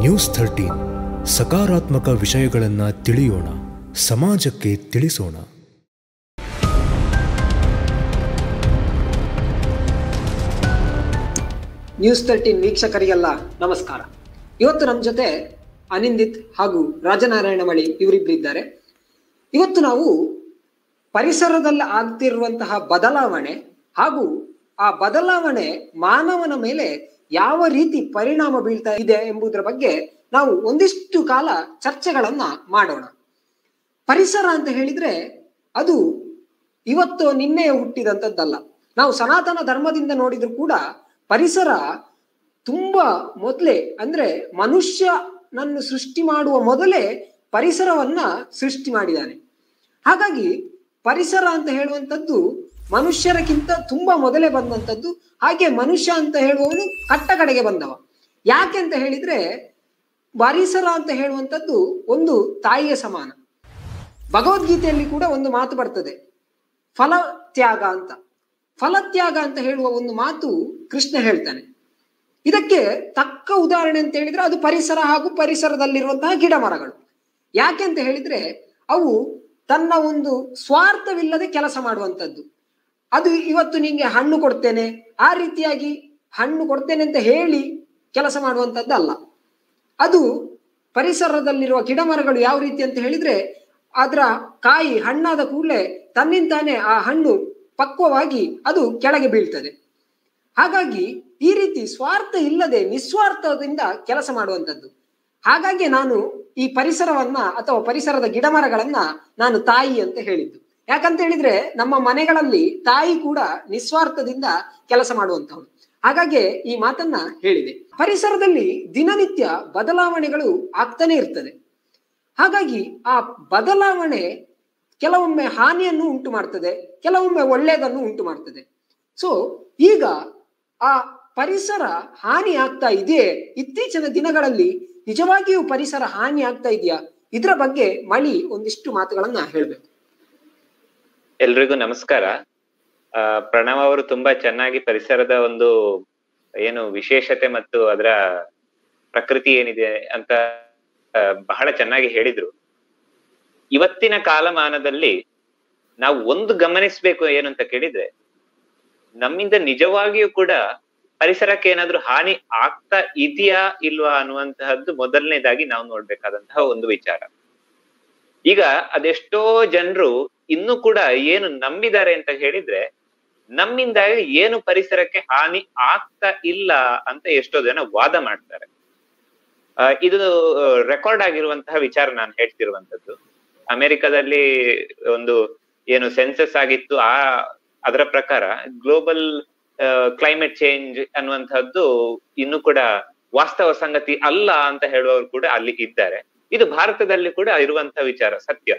News thirteen ಸಕಾರಾತ್ಮಕ ವಿಷಯಗಳನ್ನು ತಿಳಿಯೋಣ ಸಮಾಜಕ್ಕೆ ತಿಳಿಸೋಣ ನ್ಯೂಸ್ ತರ್ಟೀನ್ ವೀಕ್ಷಕರಿಗೆಲ್ಲ ನಮಸ್ಕಾರ ಇವತ್ತು ನಮ್ಮ ಜೊತೆ ಅನಿಂದಿತ್ ಹಾಗೂ ರಾಜನಾರಾಯಣ ಮಳಿ ಇವರಿಬ್ಬರಿದ್ದಾರೆ ಇವತ್ತು ನಾವು ಪರಿಸರದಲ್ಲಿ ಆಗ್ತಿರುವಂತಹ ಬದಲಾವಣೆ ಹಾಗೂ ಆ ಬದಲಾವಣೆ ಮಾನವನ ಮೇಲೆ ಯಾವ ರೀತಿ ಪರಿಣಾಮ ಬೀಳ್ತಾ ಇದೆ ಎಂಬುದರ ಬಗ್ಗೆ ನಾವು ಒಂದಿಷ್ಟು ಕಾಲ ಚರ್ಚೆಗಳನ್ನ ಮಾಡೋಣ ಪರಿಸರ ಅಂತ ಹೇಳಿದ್ರೆ ಅದು ಇವತ್ತು ನಿನ್ನೆ ಹುಟ್ಟಿದಂಥದ್ದಲ್ಲ ನಾವು ಸನಾತನ ಧರ್ಮದಿಂದ ನೋಡಿದ್ರು ಕೂಡ ಪರಿಸರ ತುಂಬಾ ಮೊದಲೇ ಅಂದ್ರೆ ಮನುಷ್ಯನನ್ನು ಸೃಷ್ಟಿ ಮಾಡುವ ಮೊದಲೇ ಪರಿಸರವನ್ನ ಸೃಷ್ಟಿ ಮಾಡಿದ್ದಾನೆ ಹಾಗಾಗಿ ಪರಿಸರ ಅಂತ ಹೇಳುವಂಥದ್ದು ಮನುಷ್ಯರಕ್ಕಿಂತ ತುಂಬಾ ಮೊದಲೇ ಬಂದಂಥದ್ದು ಹಾಗೆ ಮನುಷ್ಯ ಅಂತ ಹೇಳುವವನು ಕಟ್ಟ ಕಡೆಗೆ ಬಂದವ ಯಾಕೆ ಅಂತ ಹೇಳಿದ್ರೆ ಪರಿಸರ ಅಂತ ಹೇಳುವಂಥದ್ದು ಒಂದು ತಾಯಿಯ ಸಮಾನ ಭಗವದ್ಗೀತೆಯಲ್ಲಿ ಕೂಡ ಒಂದು ಮಾತು ಬರ್ತದೆ ಫಲತ್ಯಾಗ ಅಂತ ಫಲತ್ಯಾಗ ಅಂತ ಹೇಳುವ ಒಂದು ಮಾತು ಕೃಷ್ಣ ಹೇಳ್ತಾನೆ ಇದಕ್ಕೆ ತಕ್ಕ ಉದಾಹರಣೆ ಅಂತ ಹೇಳಿದ್ರೆ ಅದು ಪರಿಸರ ಹಾಗೂ ಪರಿಸರದಲ್ಲಿರುವಂತಹ ಗಿಡ ಮರಗಳು ಯಾಕೆ ಅಂತ ಹೇಳಿದ್ರೆ ಅವು ತನ್ನ ಒಂದು ಸ್ವಾರ್ಥವಿಲ್ಲದೆ ಕೆಲಸ ಮಾಡುವಂಥದ್ದು ಅದು ಇವತ್ತು ನಿಂಗೆ ಹಣ್ಣು ಕೊಡ್ತೇನೆ ಆ ರೀತಿಯಾಗಿ ಹಣ್ಣು ಕೊಡ್ತೇನೆ ಅಂತ ಹೇಳಿ ಕೆಲಸ ಮಾಡುವಂಥದ್ದಲ್ಲ ಅದು ಪರಿಸರದಲ್ಲಿರುವ ಗಿಡ ಮರಗಳು ಯಾವ ರೀತಿ ಅಂತ ಹೇಳಿದ್ರೆ ಅದರ ಕಾಯಿ ಹಣ್ಣಾದ ಕೂಡಲೇ ತನ್ನಿಂತಾನೆ ಆ ಹಣ್ಣು ಪಕ್ವವಾಗಿ ಅದು ಕೆಳಗೆ ಬೀಳ್ತದೆ ಹಾಗಾಗಿ ಈ ರೀತಿ ಸ್ವಾರ್ಥ ಇಲ್ಲದೆ ನಿಸ್ವಾರ್ಥದಿಂದ ಕೆಲಸ ಮಾಡುವಂಥದ್ದು ಹಾಗಾಗಿ ನಾನು ಈ ಪರಿಸರವನ್ನ ಅಥವಾ ಪರಿಸರದ ಗಿಡ ಮರಗಳನ್ನ ನಾನು ತಾಯಿ ಅಂತ ಹೇಳಿದ್ದು ಯಾಕಂತ ಹೇಳಿದ್ರೆ ನಮ್ಮ ಮನೆಗಳಲ್ಲಿ ತಾಯಿ ಕೂಡ ನಿಸ್ವಾರ್ಥದಿಂದ ಕೆಲಸ ಮಾಡುವಂತಹಳು ಹಾಗಾಗಿ ಈ ಮಾತನ್ನ ಹೇಳಿದೆ ಪರಿಸರದಲ್ಲಿ ದಿನನಿತ್ಯ ಬದಲಾವಣೆಗಳು ಆಗ್ತಾನೆ ಇರ್ತದೆ ಹಾಗಾಗಿ ಆ ಬದಲಾವಣೆ ಕೆಲವೊಮ್ಮೆ ಹಾನಿಯನ್ನು ಉಂಟು ಮಾಡ್ತದೆ ಕೆಲವೊಮ್ಮೆ ಒಳ್ಳೆಯದನ್ನು ಉಂಟು ಮಾಡ್ತದೆ ಸೊ ಈಗ ಆ ಪರಿಸರ ಹಾನಿ ಆಗ್ತಾ ಇದೆಯೇ ಇತ್ತೀಚಿನ ದಿನಗಳಲ್ಲಿ ನಿಜವಾಗಿಯೂ ಪರಿಸರ ಹಾನಿ ಆಗ್ತಾ ಇದೆಯಾ ಇದರ ಬಗ್ಗೆ ಮಳಿ ಒಂದಿಷ್ಟು ಮಾತುಗಳನ್ನ ಹೇಳ್ಬೇಕು ಎಲ್ರಿಗೂ ನಮಸ್ಕಾರ ಆ ಪ್ರಣವ್ ಅವರು ತುಂಬಾ ಚೆನ್ನಾಗಿ ಪರಿಸರದ ಒಂದು ಏನು ವಿಶೇಷತೆ ಮತ್ತು ಅದರ ಪ್ರಕೃತಿ ಏನಿದೆ ಅಂತ ಆ, ಬಹಳ ಚೆನ್ನಾಗಿ ಹೇಳಿದ್ರು ಇವತ್ತಿನ ಕಾಲಮಾನದಲ್ಲಿ ನಾವು ಒಂದು ಗಮನಿಸ್ಬೇಕು ಏನು ಅಂತ ಕೇಳಿದ್ರೆ ನಮ್ಮಿಂದ ನಿಜವಾಗಿಯೂ ಕೂಡ ಪರಿಸರಕ್ಕೆ ಏನಾದ್ರೂ ಹಾನಿ ಆಗ್ತಾ ಇದೆಯಾ ಇಲ್ವಾ ಅನ್ನುವಂತಹದ್ದು ಮೊದಲನೇದಾಗಿ ನಾವು ನೋಡ್ಬೇಕಾದಂತಹ ಒಂದು ವಿಚಾರ ಈಗ ಅದೆಷ್ಟೋ ಜನರು ಇನ್ನೂ ಕೂಡ ಏನು ನಂಬಿದ್ದಾರೆ ಅಂತ ಹೇಳಿದ್ರೆ ನಮ್ಮಿಂದಾಗಿ ಏನು ಪರಿಸರಕ್ಕೆ ಹಾನಿ ಆಗ್ತಾ ಇಲ್ಲ ಅಂತ ಎಷ್ಟೋ ಜನ ವಾದ ಮಾಡ್ತಾರೆ ಆ, ಇದು ರೆಕಾರ್ಡ್ ಆಗಿರುವಂತಹ ವಿಚಾರ ನಾನು ಹೇಳ್ತಿರುವಂತದ್ದು ಅಮೆರಿಕದಲ್ಲಿ ಒಂದು ಏನು ಸೆನ್ಸಸ್ ಆಗಿತ್ತು ಆ ಅದರ ಪ್ರಕಾರ ಗ್ಲೋಬಲ್ ಕ್ಲೈಮೇಟ್ ಚೇಂಜ್ ಅನ್ನುವಂತಹದ್ದು ಇನ್ನು ಕೂಡ ವಾಸ್ತವ ಸಂಗತಿ ಅಲ್ಲ ಅಂತ ಹೇಳುವವರು ಕೂಡ ಅಲ್ಲಿ ಇದ್ದಾರೆ ಇದು ಭಾರತದಲ್ಲಿ ಕೂಡ ಇರುವಂತಹ ವಿಚಾರ ಸತ್ಯ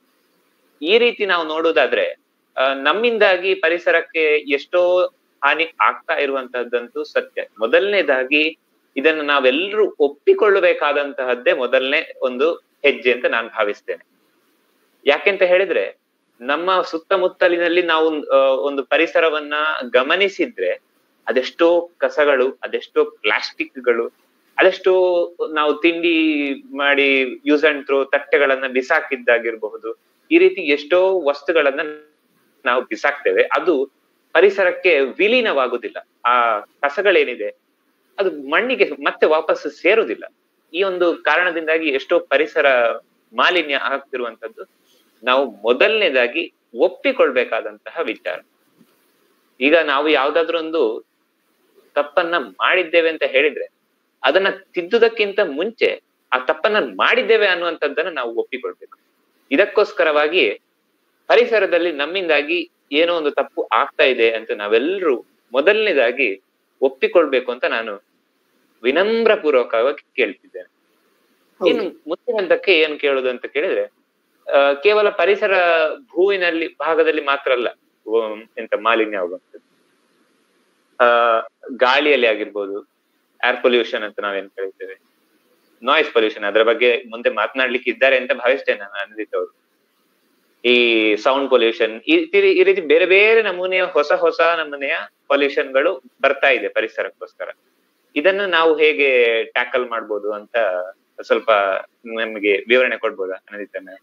ಈ ರೀತಿ ನಾವು ನೋಡುವುದಾದ್ರೆ ಆ, ನಮ್ಮಿಂದಾಗಿ ಪರಿಸರಕ್ಕೆ ಎಷ್ಟೋ ಹಾನಿ ಆಗ್ತಾ ಇರುವಂತಹದ್ದಂತೂ ಸತ್ಯ ಮೊದಲನೇದಾಗಿ ಇದನ್ನು ನಾವೆಲ್ಲರೂ ಒಪ್ಪಿಕೊಳ್ಳಬೇಕಾದಂತಹದ್ದೇ ಮೊದಲನೇ ಒಂದು ಹೆಜ್ಜೆ ಅಂತ ನಾನು ಭಾವಿಸ್ತೇನೆ ಯಾಕೆಂತ ಹೇಳಿದ್ರೆ ನಮ್ಮ ಸುತ್ತಮುತ್ತಲಿನಲ್ಲಿ ನಾವು ಆ, ಒಂದು ಪರಿಸರವನ್ನ ಗಮನಿಸಿದ್ರೆ ಅದೆಷ್ಟೋ ಕಸಗಳು ಅದೆಷ್ಟೋ ಪ್ಲಾಸ್ಟಿಕ್ಗಳು ಅದೆಷ್ಟೋ ನಾವು ತಿಂಡಿ ಮಾಡಿ ಯೂಸ್ ಅಂಡ್ ಥ್ರೋ ತಟ್ಟೆಗಳನ್ನ ಬಿಸಾಕಿದ್ದಾಗಿರ್ಬಹುದು ಈ ರೀತಿ ಎಷ್ಟೋ ವಸ್ತುಗಳನ್ನ ನಾವು ಬಿಸಾಕ್ತೇವೆ ಅದು ಪರಿಸರಕ್ಕೆ ವಿಲೀನವಾಗುದಿಲ್ಲ ಆ ಕಸಗಳೇನಿದೆ ಅದು ಮಣ್ಣಿಗೆ ಮತ್ತೆ ವಾಪಸ್ ಸೇರುದಿಲ್ಲ ಈ ಒಂದು ಕಾರಣದಿಂದಾಗಿ ಎಷ್ಟೋ ಪರಿಸರ ಮಾಲಿನ್ಯ ಆಗ್ತಿರುವಂತದ್ದು ನಾವು ಮೊದಲನೇದಾಗಿ ಒಪ್ಪಿಕೊಳ್ಬೇಕಾದಂತಹ ವಿಚಾರ ಈಗ ನಾವು ಯಾವ್ದಾದ್ರು ಒಂದು ತಪ್ಪನ್ನ ಮಾಡಿದ್ದೇವೆ ಅಂತ ಹೇಳಿದ್ರೆ ಅದನ್ನ ತಿದ್ದುದಕ್ಕಿಂತ ಮುಂಚೆ ಆ ತಪ್ಪನ್ನ ಮಾಡಿದ್ದೇವೆ ಅನ್ನುವಂಥದ್ದನ್ನ ನಾವು ಒಪ್ಪಿಕೊಳ್ಬೇಕು ಇದಕ್ಕೋಸ್ಕರವಾಗಿ ಪರಿಸರದಲ್ಲಿ ನಮ್ಮಿಂದಾಗಿ ಏನೋ ಒಂದು ತಪ್ಪು ಆಗ್ತಾ ಇದೆ ಅಂತ ನಾವೆಲ್ಲರೂ ಮೊದಲನೇದಾಗಿ ಒಪ್ಪಿಕೊಳ್ಬೇಕು ಅಂತ ನಾನು ವಿನಮ್ರ ಪೂರ್ವಕವಾಗಿ ಕೇಳ್ತಿದ್ದೇನೆ ಇನ್ನು ಮುಂದಿನ ಹಂತಕ್ಕೆ ಏನ್ ಕೇಳುದು ಅಂತ ಕೇಳಿದ್ರೆ ಆ, ಕೇವಲ ಪರಿಸರ ಭೂವಿನಲ್ಲಿ ಭಾಗದಲ್ಲಿ ಮಾತ್ರ ಅಲ್ಲ ಉಮ್, ಎಂತ ಮಾಲಿನ್ಯ ಆಗುವಂಥದ್ದು ಆ ಗಾಳಿಯಲ್ಲಿ ಆಗಿರ್ಬೋದು ಏರ್ ಪೊಲ್ಯೂಷನ್ ಅಂತ ನಾವೇನ್ ಕರೀತೇವೆ ನಾಯ್ಸ್ ಪೊಲ್ಯೂಷನ್ ಅದರ ಬಗ್ಗೆ ಮುಂದೆ ಮಾತನಾಡ್ಲಿಕ್ಕೆ ಇದ್ದಾರೆ ಅಂತ ಭಾವಿಸ್ತೇನೆ ನಾನು ಅನಿದಿತ್ ಅವರು ಈ ಸೌಂಡ್ ಪೊಲ್ಯೂಷನ್ ಈ ತಿ- ಈ ರೀತಿ ಬೇರೆ ಬೇರೆ ನಮೂನೆಯ ಹೊಸ ಹೊಸ ನಮೂನೆಯ ಪೊಲ್ಯೂಷನ್ಗಳು ಬರ್ತಾ ಇದೆ ಪರಿಸರಕ್ಕೋಸ್ಕರ ಇದನ್ನು ನಾವು ಹೇಗೆ ಟ್ಯಾಕಲ್ ಮಾಡ್ಬೋದು ಅಂತ ಸ್ವಲ್ಪ ನಮಗೆ ವಿವರಣೆ ಕೊಡ್ಬೋದಾ ಅನದಿತ ಮ್ಯಾಮ್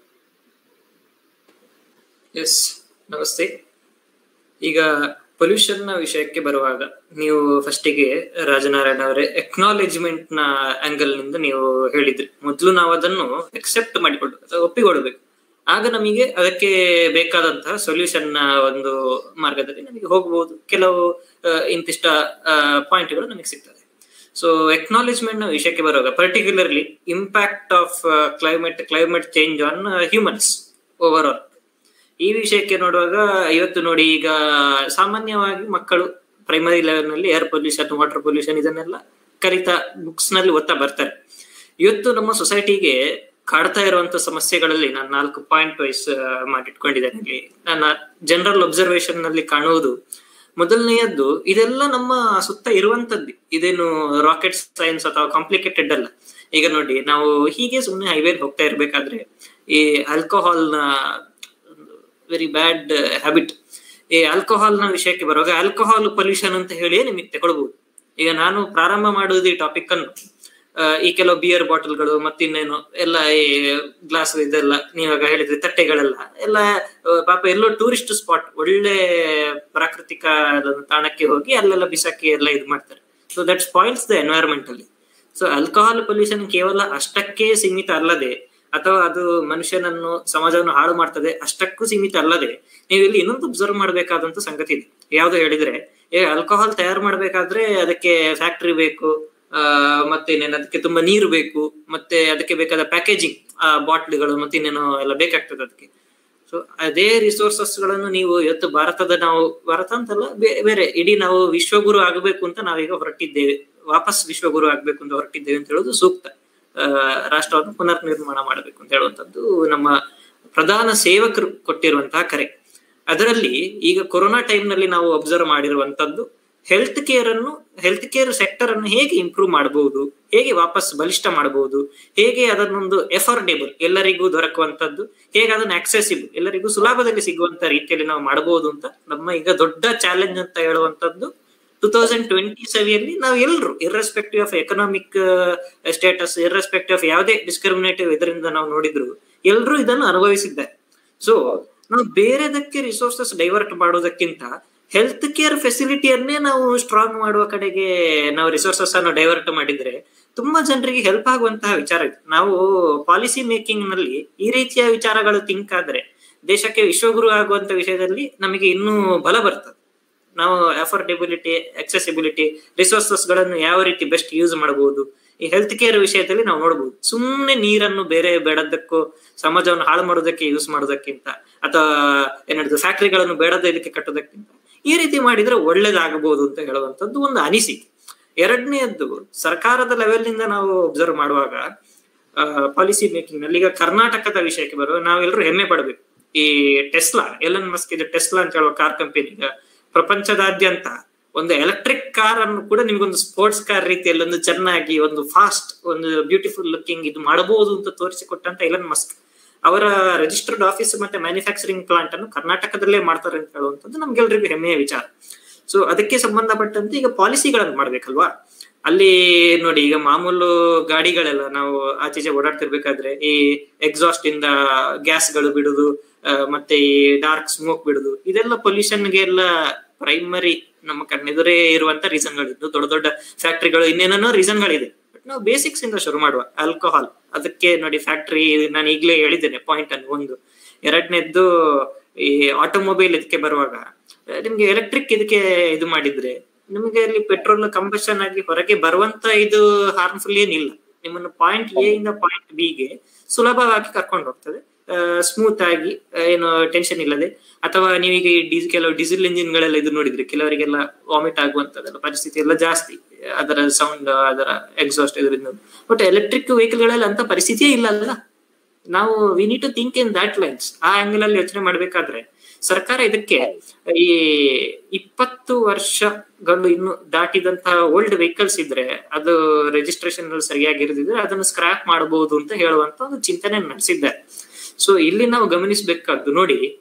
ಎಸ್ ನಮಸ್ತೆ ಈಗ ಪೊಲ್ಯೂಷನ್ ನ ವಿಷಯಕ್ಕೆ ಬರುವಾಗ ನೀವು ಫಸ್ಟಿಗೆ ರಾಜನಾರಾಯಣ ಅವರೇ ಎಕ್ನಾಲೇಜ್ಮೆಂಟ್ ನ ಆಂಗಲ್ ನಿಂದ ನೀವು ಹೇಳಿದ್ರಿ ಮೊದಲು ನಾವು ಅದನ್ನು ಎಕ್ಸೆಪ್ಟ್ ಮಾಡಿಕೊಳ್ಬೇಕು ಅಥವಾ ಒಪ್ಪಿಕೊಳ್ಬೇಕು ಆಗ ನಮಗೆ ಅದಕ್ಕೆ ಬೇಕಾದಂತಹ ಸೊಲ್ಯೂಷನ್ ನ ಒಂದು ಮಾರ್ಗದಲ್ಲಿ ನಮಗೆ ಹೋಗಬಹುದು ಕೆಲವು ಇಂತಿಷ್ಟ ಪಾಯಿಂಟ್ಗಳು ನಮಗೆ ಸಿಗ್ತದೆ ಸೊ ಎಕ್ನಾಲೇಜ್ಮೆಂಟ್ ನ ವಿಷಯಕ್ಕೆ ಬರುವಾಗ particularly impact of climate climate change on humans over all ಈ ವಿಷಯಕ್ಕೆ ನೋಡುವಾಗ ಇವತ್ತು ನೋಡಿ ಈಗ ಸಾಮಾನ್ಯವಾಗಿ ಮಕ್ಕಳು ಪ್ರೈಮರಿ ಲೆವೆಲ್ ನಲ್ಲಿ ಏರ್ ಪೊಲ್ಯೂಷನ್ ವಾಟರ್ ಪೊಲ್ಯೂಷನ್ ಇದನ್ನೆಲ್ಲ ಕಲಿತಾ ಬುಕ್ಸ್ ನಲ್ಲಿ ಓದ್ತಾ ಬರ್ತಾರೆ ಇವತ್ತು ನಮ್ಮ ಸೊಸೈಟಿಗೆ ಕಾಡ್ತಾ ಇರುವಂತ ಸಮಸ್ಯೆಗಳಲ್ಲಿ ನಾನು ನಾಲ್ಕು ಪಾಯಿಂಟ್ ವೈಸ್ ಮಾಡಿಟ್ಕೊಂಡಿದ್ದೇನೆ ಇಲ್ಲಿ ನನ್ನ ಜನರಲ್ ಅಬ್ಸರ್ವೇಷನ್ ನಲ್ಲಿ ಕಾಣುವುದು ಮೊದಲನೆಯದ್ದು ಇದೆಲ್ಲ ನಮ್ಮ ಸುತ್ತ ಇರುವಂತದ್ದು ಇದೇನು ರಾಕೆಟ್ ಸೈನ್ಸ್ ಅಥವಾ ಕಾಂಪ್ಲಿಕೇಟೆಡ್ ಅಲ್ಲ ಈಗ ನೋಡಿ ನಾವು ಹೀಗೆ ಸುಮ್ಮನೆ ಹೈವೇ ಹೋಗ್ತಾ ಇರ್ಬೇಕಾದ್ರೆ ಈ ಆಲ್ಕೋಹಾಲ್ ನ ವೆರಿ ಬ್ಯಾಡ್ ಹ್ಯಾಬಿಟ್ ಈ ಆಲ್ಕೋಹಾಲ್ ನ ವಿಷಯಕ್ಕೆ ಬರುವಾಗ ಆಲ್ಕೋಹಾಲ್ ಪೊಲ್ಯೂಷನ್ ಅಂತ ಹೇಳಿ ನಿಮಗೆ ತಗೊಳ್ಬಹುದು ಈಗ ನಾನು ಪ್ರಾರಂಭ ಮಾಡುವುದು ಈ ಟಾಪಿಕ್ ಅನ್ನು ಈ ಕೆಲವು ಬಿಯರ್ ಬಾಟಲ್ಗಳು ಮತ್ತಿನ್ನೇನು ಎಲ್ಲ ಈ ಗ್ಲಾಸ್ ಇದೆಲ್ಲ ನೀವಾಗ ಹೇಳಿದ್ರಿ ತಟ್ಟೆಗಳೆಲ್ಲ ಎಲ್ಲ ಪಾಪ ಎಲ್ಲೋ ಟೂರಿಸ್ಟ್ ಸ್ಪಾಟ್ ಒಳ್ಳೆ ಪ್ರಾಕೃತಿಕ ತಾಣಕ್ಕೆ ಹೋಗಿ ಅಲ್ಲೆಲ್ಲ ಬಿಸಾಕಿ ಎಲ್ಲ ಇದು ಮಾಡ್ತಾರೆ so that spoils the environment ಅಲ್ಲಿ ಸೊ ಆಲ್ಕೋಹಾಲ್ ಪೊಲ್ಯೂಷನ್ ಕೇವಲ ಅಷ್ಟಕ್ಕೆ ಸೀಮಿತ ಅಲ್ಲದೆ ಅಥವಾ ಅದು ಮನುಷ್ಯನನ್ನು ಸಮಾಜವನ್ನು ಹಾಳು ಮಾಡ್ತದೆ ಅಷ್ಟಕ್ಕೂ ಸೀಮಿತ ಅಲ್ಲದೆ ನೀವು ಇಲ್ಲಿ ಇನ್ನೊಂದು ಅಬ್ಸರ್ವ್ ಮಾಡಬೇಕಾದಂತ ಸಂಗತಿ ಇದೆ ಯಾವ್ದು ಹೇಳಿದ್ರೆ ಈಗ ಆಲ್ಕೋಹಾಲ್ ತಯಾರು ಮಾಡ್ಬೇಕಾದ್ರೆ ಅದಕ್ಕೆ ಫ್ಯಾಕ್ಟ್ರಿ ಬೇಕು ಆ ಮತ್ತೆ ಇನ್ನೇನು ಅದಕ್ಕೆ ತುಂಬಾ ನೀರು ಬೇಕು ಮತ್ತೆ ಅದಕ್ಕೆ ಬೇಕಾದ ಪ್ಯಾಕೇಜಿಂಗ್ ಆ ಬಾಟ್ಲಿಗಳು ಮತ್ತೆ ಇನ್ನೇನೋ ಎಲ್ಲ ಬೇಕಾಗ್ತದೆ ಅದಕ್ಕೆ ಸೊ ಅದೇ ರಿಸೋರ್ಸಸ್ ಗಳನ್ನು ನೀವು ಇವತ್ತು ಭಾರತದ ನಾವು ಭಾರತ ಅಂತಲ್ಲ ಬೇರೆ ಇಡೀ ನಾವು ವಿಶ್ವಗುರು ಆಗಬೇಕು ಅಂತ ನಾವೀಗ ಹೊರಟಿದ್ದೇವೆ ವಾಪಸ್ ವಿಶ್ವಗುರು ಆಗ್ಬೇಕು ಅಂತ ಹೊರಟಿದ್ದೇವೆ ಅಂತ ಹೇಳೋದು ಸೂಕ್ತ ರಾಷ್ಟ್ರವನ್ನು ಪುನರ್ ನಿರ್ಮಾಣ ಮಾಡಬೇಕು ಅಂತ ಹೇಳುವಂತದ್ದು ನಮ್ಮ ಪ್ರಧಾನ ಸೇವಕರು ಕೊಟ್ಟಿರುವಂತಹ ಕರೆ ಅದರಲ್ಲಿ ಈಗ ಕೊರೋನಾ ಟೈಮ್ ನಲ್ಲಿ ನಾವು ಅಬ್ಸರ್ವ್ ಮಾಡಿರುವಂತದ್ದು ಹೆಲ್ತ್ ಕೇರ್ ಅನ್ನು ಹೆಲ್ತ್ ಕೇರ್ ಸೆಕ್ಟರ್ ಅನ್ನು ಹೇಗೆ ಇಂಪ್ರೂವ್ ಮಾಡಬಹುದು ಹೇಗೆ ವಾಪಸ್ ಬಲಿಷ್ಠ ಮಾಡಬಹುದು ಹೇಗೆ ಅದನ್ನೊಂದು ಎಫರ್ಡೇಬಲ್ ಎಲ್ಲರಿಗೂ ದೊರಕುವಂತದ್ದು ಹೇಗೆ ಅದನ್ನು ಆಕ್ಸೆಸಿಬಲ್ ಎಲ್ಲರಿಗೂ ಸುಲಭದಲ್ಲಿ ಸಿಗುವಂತ ರೀತಿಯಲ್ಲಿ ನಾವು ಮಾಡಬಹುದು ಅಂತ ನಮ್ಮ ಈಗ ದೊಡ್ಡ ಚಾಲೆಂಜ್ ಅಂತ ಹೇಳುವಂತದ್ದು ಟೂ ತೌಸಂಡ್ ಟ್ವೆಂಟಿ ಸೆವೆಯಲ್ಲಿ ನಾವು ಎಲ್ಲರೂ irrespective of economic status irrespective of ಯಾವುದೇ ಡಿಸ್ಕ್ರಿಮಿನೇಟಿವ್ ಇದರಿಂದ ನಾವು ನೋಡಿದ್ರು ಎಲ್ಲರೂ ಇದನ್ನು ಅನುಭವಿಸಿದ್ದಾರೆ ಸೊ ನಾವು ಬೇರೆದಕ್ಕೆ ರಿಸೋರ್ಸಸ್ ಡೈವರ್ಟ್ ಮಾಡೋದಕ್ಕಿಂತ ಹೆಲ್ತ್ ಕೇರ್ ಫೆಸಿಲಿಟಿಯನ್ನೇ ನಾವು ಸ್ಟ್ರಾಂಗ್ ಮಾಡುವ ಕಡೆಗೆ ನಾವು ರಿಸೋರ್ಸಸ್ ಅನ್ನು ಡೈವರ್ಟ್ ಮಾಡಿದ್ರೆ ತುಂಬಾ ಜನರಿಗೆ ಹೆಲ್ಪ್ ಆಗುವಂತಹ ವಿಚಾರ ಇದೆ ನಾವು ಪಾಲಿಸಿ ಮೇಕಿಂಗ್ ನಲ್ಲಿ ಈ ರೀತಿಯ ವಿಚಾರಗಳು ಥಿಂಕ್ ಆದ್ರೆ ದೇಶಕ್ಕೆ ವಿಶ್ವಗುರು ಆಗುವಂತ ವಿಷಯದಲ್ಲಿ ನಮಗೆ ಇನ್ನೂ ಬಲ ಬರ್ತದೆ ನಾವು ಅಫೋರ್ಡೆಬಿಲಿಟಿ ಅಕ್ಸೆಸಿಬಿಲಿಟಿ ರಿಸೋರ್ಸಸ್ ಗಳನ್ನು ಯಾವ ರೀತಿ ಬೆಸ್ಟ್ ಯೂಸ್ ಮಾಡಬಹುದು ಈ ಹೆಲ್ತ್ ಕೇರ್ ವಿಷಯದಲ್ಲಿ ನಾವು ನೋಡಬಹುದು ಸುಮ್ಮನೆ ನೀರನ್ನು ಬೇರೆ ಬೇಡದಕ್ಕೂ ಸಮಾಜವನ್ನು ಹಾಳು ಮಾಡೋದಕ್ಕೆ ಯೂಸ್ ಮಾಡೋದಕ್ಕಿಂತ ಅಥವಾ ಏನಿದೆ ಫ್ಯಾಕ್ಟ್ರಿಗಳನ್ನು ಬೇಡದ ಇದಕ್ಕೆ ಕಟ್ಟೋದಕ್ಕಿಂತ ಈ ರೀತಿ ಮಾಡಿದ್ರೆ ಒಳ್ಳೇದಾಗಬಹುದು ಅಂತ ಹೇಳುವಂತದ್ದು ಒಂದು ಅನಿಸಿಕೆ ಎರಡನೆಯದ್ದು ಸರ್ಕಾರದ ಲೆವೆಲ್ ನಿಂದ ನಾವು ಅಬ್ಸರ್ವ್ ಮಾಡುವಾಗ ಪಾಲಿಸಿ ಮೇಕಿಂಗ್ ನಲ್ಲಿ ಈಗ ಕರ್ನಾಟಕದ ವಿಷಯಕ್ಕೆ ಬರುವ ನಾವೆಲ್ಲರೂ ಹೆಮ್ಮೆ ಪಡಬೇಕು ಈ ಟೆಸ್ಲಾ ಎಲನ್ ಮಸ್ಕ್ ಇದು ಟೆಸ್ಲಾ ಅಂತ ಹೇಳುವ ಕಾರ್ ಕಂಪನಿ ಈಗ ಪ್ರಪಂಚದಾದ್ಯಂತ ಒಂದು ಎಲೆಕ್ಟ್ರಿಕ್ ಕಾರ್ ಅನ್ನು ಕೂಡ ನಿಮ್ಗೊಂದು ಸ್ಪೋರ್ಟ್ಸ್ ಕಾರ್ ರೀತಿಯಲ್ಲಿ ಒಂದು ಚೆನ್ನಾಗಿ ಒಂದು ಫಾಸ್ಟ್ ಒಂದು ಬ್ಯೂಟಿಫುಲ್ ಲುಕಿಂಗ್ ಇದು ಮಾಡಬಹುದು ಅಂತ ತೋರಿಸಿಕೊಟ್ಟಂತ ಎಲನ್ ಮಸ್ಕ್ ಅವರ ರಿಜಿಸ್ಟರ್ಡ್ ಆಫೀಸ್ ಮತ್ತೆ ಮ್ಯಾನುಫ್ಯಾಕ್ಚರಿಂಗ್ ಪ್ಲಾಂಟ್ ಅನ್ನು ಕರ್ನಾಟಕದಲ್ಲೇ ಮಾಡ್ತಾರೆ ಅಂತ ಹೇಳುವಂಥದ್ದು ನಮ್ಗೆಲ್ರಿಗೂ ಹೆಮ್ಮೆಯ ವಿಚಾರ ಸೊ ಅದಕ್ಕೆ ಸಂಬಂಧಪಟ್ಟಂತೆ ಈಗ ಪಾಲಿಸಿಗಳನ್ನು ಮಾಡ್ಬೇಕಲ್ವಾ ಅಲ್ಲಿ ನೋಡಿ ಈಗ ಮಾಮೂಲು ಗಾಡಿಗಳೆಲ್ಲ ನಾವು ಆಚೀಚೆ ಓಡಾಡ್ತಿರ್ಬೇಕಾದ್ರೆ ಈ ಎಕ್ಸಾಸ್ಟ್ ಇಂದ ಗ್ಯಾಸ್ಗಳು ಬಿಡುದು ಮತ್ತೆ ಈ ಡಾರ್ಕ್ ಸ್ಮೋಕ್ ಬಿಡುದು ಇದೆಲ್ಲ ಪೊಲ್ಯೂಷನ್ಗೆ ಎಲ್ಲ ಪ್ರೈಮರಿ ನಮ್ಮ ಕಣ್ಣೆದುರೇ ಇರುವಂತ ರೀಸನ್ಗಳಿದ್ದು ದೊಡ್ಡ ದೊಡ್ಡ ಫ್ಯಾಕ್ಟ್ರಿಗಳು ಇನ್ನೇನೋ ರೀಸನ್ಗಳಿದೆ ಬಟ್ ನಾವು ಬೇಸಿಕ್ಸ್ ಇಂದ ಶುರು ಮಾಡುವ ಆಲ್ಕೋಹಾಲ್ ಅದಕ್ಕೆ ನೋಡಿ ಫ್ಯಾಕ್ಟ್ರಿ ನಾನು ಈಗಲೇ ಹೇಳಿದ್ದೇನೆ ಪಾಯಿಂಟ್ ಅನ್ನು ಒಂದು ಎರಡನೇದ್ದು ಈ ಆಟೋಮೊಬೈಲ್ ಇದಕ್ಕೆ ಬರುವಾಗ ನಿಮ್ಗೆ ಎಲೆಕ್ಟ್ರಿಕ್ ಇದಕ್ಕೆ ಇದು ಮಾಡಿದ್ರೆ ನಿಮಗೆ ಅಲ್ಲಿ ಪೆಟ್ರೋಲ್ ಕಂಬಷನ್ ಆಗಿ ಹೊರಗೆ ಬರುವಂತ ಇದು ಹಾರ್ಮ್ಫುಲ್ ಏನಿಲ್ಲ ನಿಮ್ಮನ್ನು ಪಾಯಿಂಟ್ ಎ ಇಂದ ಪಾಯಿಂಟ್ ಬಿಗೆ ಸುಲಭವಾಗಿ ಕರ್ಕೊಂಡು ಹೋಗ್ತದೆ ಸ್ಮೂತ್ ಆಗಿ ಏನು ಟೆನ್ಷನ್ ಇಲ್ಲದೆ ಅಥವಾ ನೀವೀಗ ಈ ಕೆಲವು ಡೀಸೆಲ್ ಇಂಜಿನ್ ಗಳೆಲ್ಲ ಇದು ನೋಡಿದ್ರೆ ಕೆಲವರಿಗೆಲ್ಲ ವಾಮಿಟ್ ಆಗುವಂತದೆಲ್ಲ ಪರಿಸ್ಥಿತಿ ಎಲ್ಲ ಜಾಸ್ತಿ ಅದರ ಸೌಂಡ್ ಅದರ ಎಕ್ಸಾಸ್ಟ್ ಇದರಿಂದ ಬಟ್ ಎಲೆಕ್ಟ್ರಿಕ್ ವೆಹಿಕಲ್ ಗಳಲ್ಲಿ ಅಂತ ಪರಿಸ್ಥಿತಿಯೇ ಇಲ್ಲ ಅಲ್ಲ ನಾವು we need to think in that lines ಆ ಆಂಗಲ್ ಅಲ್ಲಿ ಯೋಚನೆ ಮಾಡ್ಬೇಕಾದ್ರೆ ಸರ್ಕಾರ ಇದಕ್ಕೆ ಈ ಇಪ್ಪತ್ತು ವರ್ಷಗಳು ಇನ್ನು ದಾಟಿದಂತಹ ಓಲ್ಡ್ ವೆಹಿಕಲ್ಸ್ ಇದ್ರೆ ಅದು ರಿಜಿಸ್ಟ್ರೇಷನ್ ಸರಿಯಾಗಿರದಿದ್ರೆ ಅದನ್ನು ಸ್ಕ್ರಾಪ್ ಮಾಡಬಹುದು ಅಂತ ಹೇಳುವಂತ ಒಂದು ಚಿಂತನೆ ನಡೆಸಿದ್ದಾರೆ ಸೊ ಇಲ್ಲಿ ನಾವು ಗಮನಿಸಬೇಕಾದ್ದು ನೋಡಿ